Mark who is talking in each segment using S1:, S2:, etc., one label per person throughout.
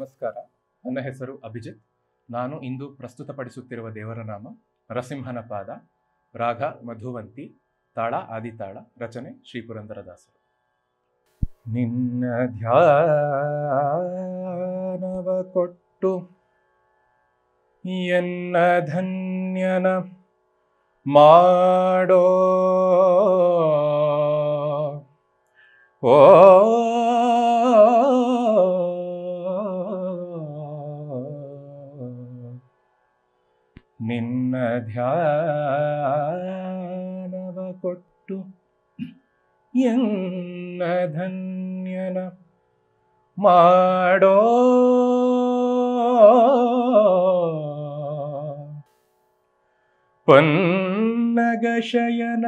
S1: ನಮಸ್ಕಾರ ನನ್ನ ಹೆಸರು ಅಭಿಜಿತ್ ನಾನು ಇಂದು ಪ್ರಸ್ತುತಪಡಿಸುತ್ತಿರುವ ದೇವರ ನಾಮ ನರಸಿಂಹನ ಪಾದ ರಾಗ ಮಧುವಂತಿ ತಾಳ ಆದಿತಾಳ ರಚನೆ ಶ್ರೀ ಪುರಂದರದಾಸರು ನಿನ್ನ ಧ್ಯಾನವ ಕೊಟ್ಟು ಎನ್ನ ಧನ್ಯನ ಮಾಡೋ ಓ ನಿನ್ನ ಧ್ಯಾನವ ಕೊಟ್ಟು ಎನ್ನ ಧನ್ಯನ ಮಾಡೋ ಪನ್ನಗ ಶಯನ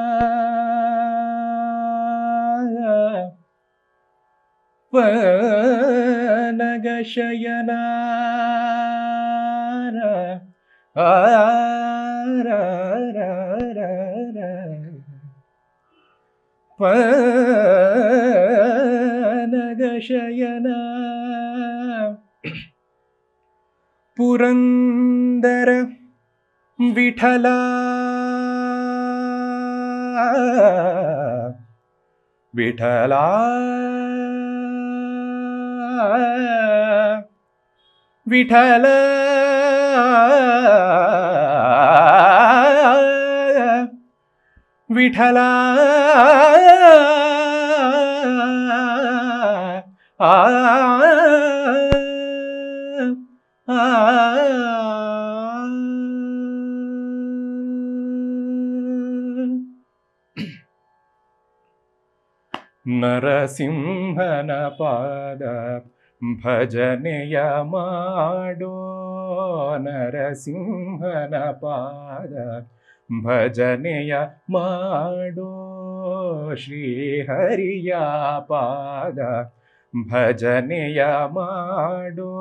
S1: ಪನಗ ಶಯನ ಪನಗ ಶಯನ ಪುರಂದರ ವಿಠಲ ವಿಠಲ ವಿಠಲ ವಿಠಲ ಆ ನರಸಿಂಹನ ಪಾದ ಭಜನೆಯ ಮಾಡೋ ನರಸಿಂಹನ ಪಾದ ಭಜನೆಯ ಮಾಡೋ ಶ್ರೀಹರಿಯ ಪಾದ ಭಜನೆಯ ಮಾಡೋ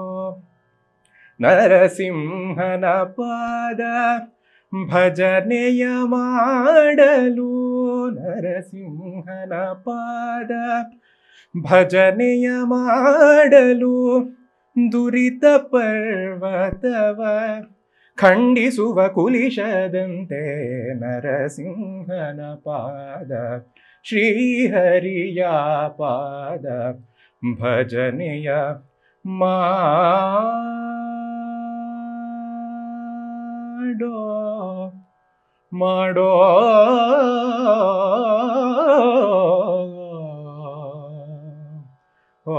S1: ನರಸಿಂಹನ ಪಾದ ಭಜನೆಯ ಮಾಡಲು ನರಸಿಂಹನ ಪಾದ ಭಜನೆಯ ಮಾಡಲು ದುರಿತ ಪರ್ವತವ ಖಂಡಿಸುವ ಕುಲಿಶದಂತೆ ನರಸಿಂಹನ ಪಾದ ಶ್ರೀಹರಿಯ ಪಾದ ಭಜನೆಯ ಮಾಡೋ ಮಾಡೋ ಓ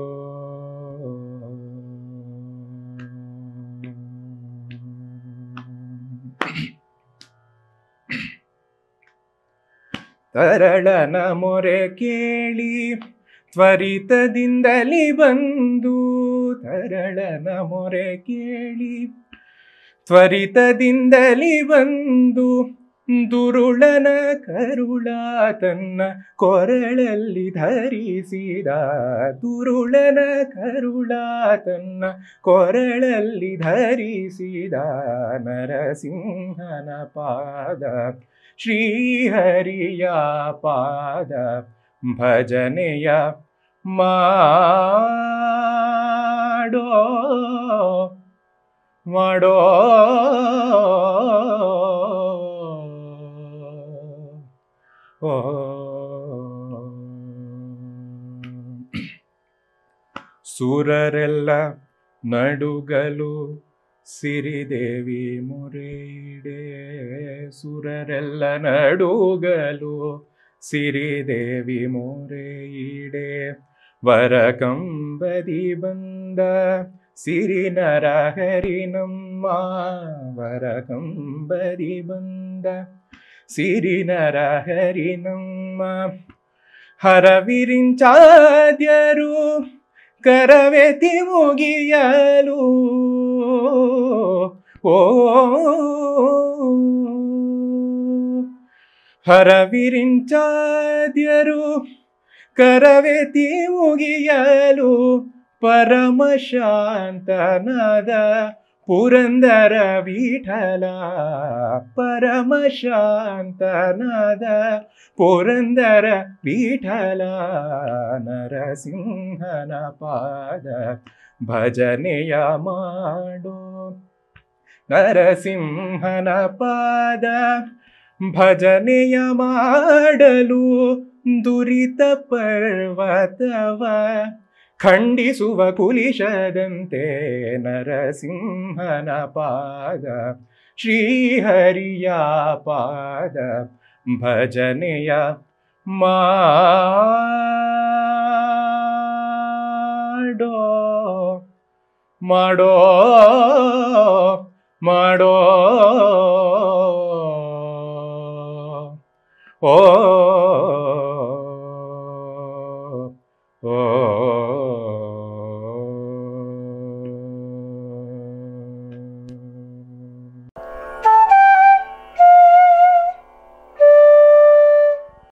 S1: ತರಳನ ಮೊರೆ ಕೇಳಿ ತ್ವರಿತದಿಂದಲಿ ಬಂದು ತರಳನ ಮೊರೆ ಕೇಳಿ ತ್ವರಿತದಿಂದಲಿ ಬಂದು ದುರುಳನ ಕರುಳ ತನ್ನ ಕೊರಳಲ್ಲಿ ಧರಿಸಿದ ದುರುಳನ ಕರುಳ ತನ್ನ ಕೊರಳಲ್ಲಿ ಧರಿಸಿದ ನರಸಿಂಹನ ಪಾದ ಶ್ರೀಹರಿಯ ಪಾದ ಭಜನೆಯ ಮಾಡೋ ಮಾಡೋ ಓ ಸುರರೆಲ್ಲ ನಡುಗಲು ಸಿರಿದೇವಿ ಮುರೇಡೆ ಸುರರೆಲ್ಲ ನಡುಗಲು ಸಿರಿದೇವಿ ಮೊರೆಯಿಡೆ ವರ ಕಂಬದಿ ಬಂದ ಸಿರಿ ನರಹರಿ ನಮ್ಮ ವರ ಕಂಬದಿ ಬಂದ ಸಿರಿ ನರಹರಿ ನಮ್ಮ ಹರವಿರಿಂಚಾದ್ಯರು ಕರವೆತಿ ಮುಗಿಯಲು ಓ ಹರವಿರಿಂಚಾದ್ಯರು ಕರವೆತಿ ಮುಗಿಯಲು ಪರಮ ಶಾಂತನಾದ ಪುರಂದರ ವಿಠಲ ಪರಮ ಶಾಂತನಾದ ಪುರಂದರ ವಿಠಲ ನರಸಿಂಹನ ಪಾದ ಭಜನೆಯ ಮಾಡೋ ನರಸಿಂಹನ ಪಾದ ಭಜನೆಯ ಮಾಡಲು ದುರಿತ ಪರ್ವತವ ಖಂಡಿಸುವ ಕುಲಿಶದಂತೆ ನರಸಿಂಹನ ಪಾದ ಶ್ರೀಹರಿಯ ಪಾದ ಭಜನೆಯ ಮಾಡೋ ಮಾಡೋ ಮಾಡೋ ಓ